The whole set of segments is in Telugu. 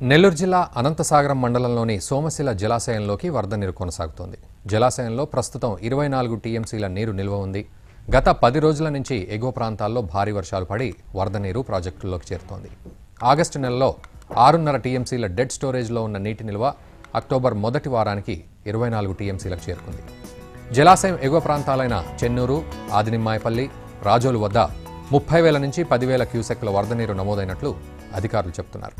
నెల్లూరు జిల్లా అనంతసాగరం మండలంలోని సోమశిల జలాశయంలోకి వరద నీరు కొనసాగుతోంది జలాశయంలో ప్రస్తుతం ఇరవై నాలుగు టీఎంసీల నీరు నిల్వ ఉంది గత పది రోజుల నుంచి ఎగువ ప్రాంతాల్లో భారీ వర్షాలు పడి వరద నీరు ప్రాజెక్టుల్లోకి చేరుతోంది ఆగస్టు నెలలో ఆరున్నర టీఎంసీల డెడ్ స్టోరేజ్లో ఉన్న నీటి నిల్వ అక్టోబర్ మొదటి వారానికి ఇరవై నాలుగు టీఎంసీలకు చేరుకుంది జలాశయం ఎగువ ప్రాంతాలైన చెన్నూరు ఆదినిమ్మాయపల్లి రాజోలు వద్ద ముప్పై వేల నుంచి పదివేల క్యూసెక్ల వరద నీరు నమోదైనట్లు అధికారులు చెబుతున్నారు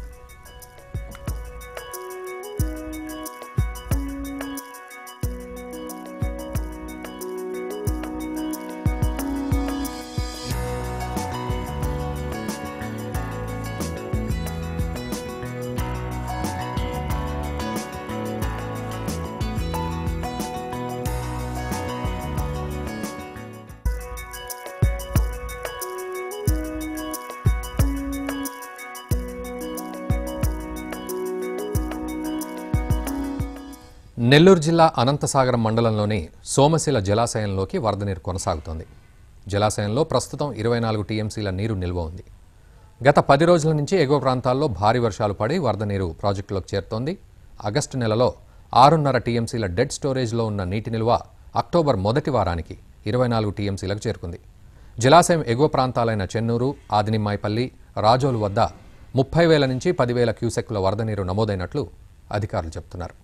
నెల్లూరు జిల్లా అనంతసాగరం మండలంలోని సోమశిల జలాశయంలోకి వరద నీరు కొనసాగుతోంది జలాశయంలో ప్రస్తుతం ఇరవై నాలుగు టీఎంసీల నీరు నిల్వ ఉంది గత పది రోజుల నుంచి ఎగువ ప్రాంతాల్లో భారీ వర్షాలు పడి వరద నీరు ప్రాజెక్టులోకి చేరుతోంది ఆగస్టు నెలలో ఆరున్నర టీఎంసీల డెడ్ స్టోరేజ్లో ఉన్న నీటి నిల్వ అక్టోబర్ మొదటి వారానికి ఇరవై నాలుగు టీఎంసీలకు చేరుకుంది జలాశయం ఎగువ ప్రాంతాలైన చెన్నూరు ఆదినిమ్మాయిపల్లి రాజోలు వద్ద ముప్పై వేల నుంచి పదివేల క్యూసెక్కుల వరద నీరు నమోదైనట్లు అధికారులు చెబుతున్నారు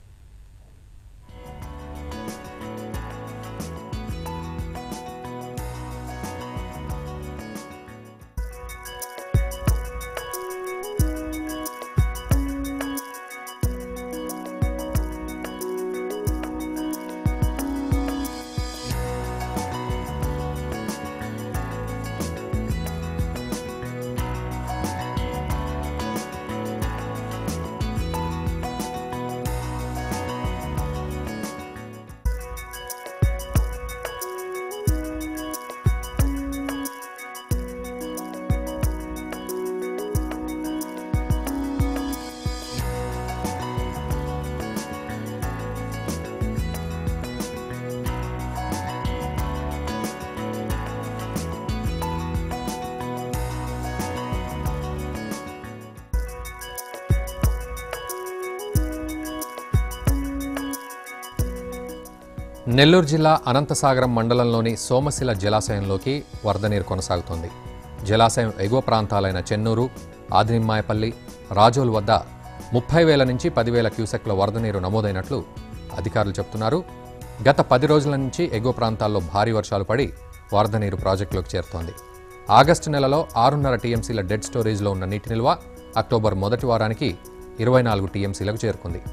నెల్లూరు జిల్లా అనంతసాగరం మండలంలోని సోమశిల జలాశయంలోకి వరద నీరు కొనసాగుతోంది జలాశయం ఎగువ ప్రాంతాలైన చెన్నూరు ఆదినిమ్మాయపల్లి రాజోల్ వద్ద ముప్పై వేల నుంచి పదివేల క్యూసెక్ల వరద నీరు నమోదైనట్లు అధికారులు చెబుతున్నారు గత పది రోజుల నుంచి ఎగువ ప్రాంతాల్లో భారీ వర్షాలు పడి వరద నీరు ప్రాజెక్టులోకి చేరుతోంది ఆగస్టు నెలలో ఆరున్నర టీఎంసీల డెడ్ స్టోరేజ్లో ఉన్న నీటి నిల్వ అక్టోబర్ మొదటి వారానికి ఇరవై నాలుగు టీఎంసీలకు చేరుకుంది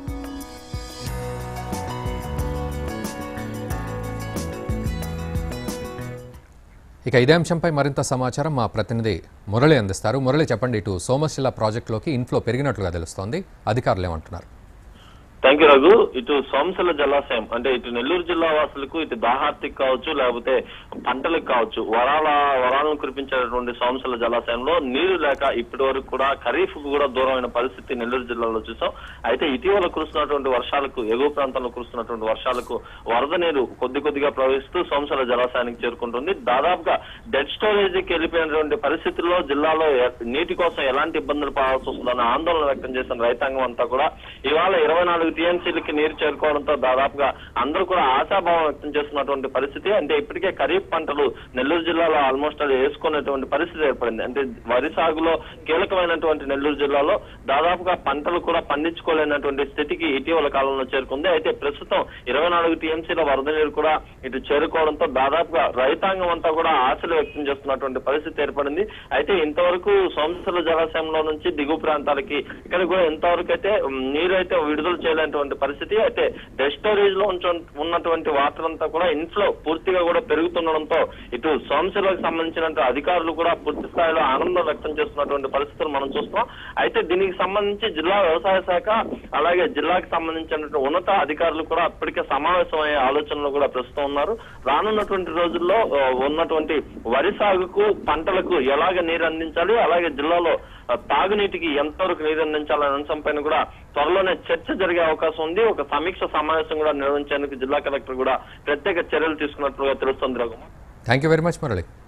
ఇక ఇదే అంశంపై మరింత సమాచారం మా ప్రతినిధి మురళి అందిస్తారు మురళి చెప్పండి ఇటు సోమశిల ప్రాజెక్టులోకి ఇన్ఫ్లో పెరిగినట్లుగా తెలుస్తోంది అధికారులు ఏమంటున్నారు థ్యాంక్ యూ రఘు ఇటు సోమశిల జలాశయం అంటే ఇటు నెల్లూరు జిల్లా వాసులకు ఇటు దాహార్తికి కావచ్చు లేకపోతే పంటలకు కావచ్చు వరాల వరాలను కురిపించేటువంటి సోమశిల జలాశయంలో నీరు లేక ఇప్పటి వరకు కూడా ఖరీఫ్ కు కూడా దూరమైన పరిస్థితి నెల్లూరు జిల్లాలో చూసాం అయితే ఇటీవల కురుస్తున్నటువంటి వర్షాలకు ఎగువ ప్రాంతంలో కురుస్తున్నటువంటి వర్షాలకు వరద నీరు కొద్ది కొద్దిగా ప్రవహిస్తూ సోమశిల జలాశయానికి చేరుకుంటుంది దాదాపుగా డెడ్ స్టోరేజ్ కి వెళ్ళిపోయినటువంటి పరిస్థితుల్లో జిల్లాలో ఎ- నీటి కోసం ఎలాంటి ఇబ్బందులు పడాల్సి వస్తుందన్న ఆందోళన వ్యక్తం చేసిన రైతాంగం అంతా కూడా ఇవాళ ఇరవై నాలుగు టీఎంసీలకి నీరు చేరుకోవడంతో దాదాపుగా అందరూ కూడా ఆశాభావం వ్యక్తం చేస్తున్నటువంటి పరిస్థితి అంటే ఇప్పటికే ఖరీఫ్ పంటలు నెల్లూరు జిల్లాలో ఆల్మోస్ట్ అది వేసుకునేటువంటి పరిస్థితి ఏర్పడింది అంటే వరి సాగులో కీలకమైనటువంటి నెల్లూరు జిల్లాలో దాదాపుగా పంటలు కూడా పండించుకోలేనటువంటి స్థితికి ఇటీవల కాలంలో చేరుకుంది అయితే ప్రస్తుతం ఇరవై నాలుగు టీఎంసీల వరద నీరు కూడా ఇటు చేరుకోవడంతో దాదాపుగా రైతాంగం అంతా కూడా ఆశలు వ్యక్తం చేస్తున్నటువంటి పరిస్థితి ఏర్పడింది అయితే ఇంతవరకు సోమశిల జలాశయంలో నుంచి దిగువ ప్రాంతాలకి ఇక్కడ కూడా ఇంతవరకు అయితే ఉమ్, నీరు అయితే విడుదల చేయలేనటువంటి పరిస్థితి అయితే డెడ్ స్టోరేజ్ లో ఉంచ- ఉన్నటువంటి వాటర్ అంతా కూడా ఇన్ఫ్లో పూర్తిగా కూడా పెరుగుతుండడంతో ఇటు సోమశిలకు సంబంధించిన అధికారులు కూడా పూర్తి స్థాయిలో ఆనందం వ్యక్తం చేస్తున్నటువంటి పరిస్థితులు మనం చూస్తున్నాం అయితే దీనికి సంబంధించి జిల్లా వ్యవసాయ శాఖ అలాగే జిల్లాకి సంబంధించినటువంటి ఉన్నత అధికారులు కూడా ఇప్పటికే సమావేశమయ్యే ఆలోచనలో కూడా ప్రస్తుతం ఉన్నారు రానున్నటువంటి రోజుల్లో ఆ, ఉన్నటువంటి వరి సాగుకు పంటలకు ఎలాగ నీరు అందించాలి అలాగే జిల్లాలో ఆ, తాగునీటికి ఎంతవరకు నీరు అందించాలనే అంశంపైన కూడా త్వరలోనే చర్చ జరిగే అవకాశం ఉంది ఒక సమీక్ష సమావేశం కూడా నిర్వహించేందుకు జిల్లా కలెక్టర్ కూడా ప్రత్యేక చర్యలు తీసుకున్నట్లుగా తెలుస్తుంది Raghu thank you very much Murali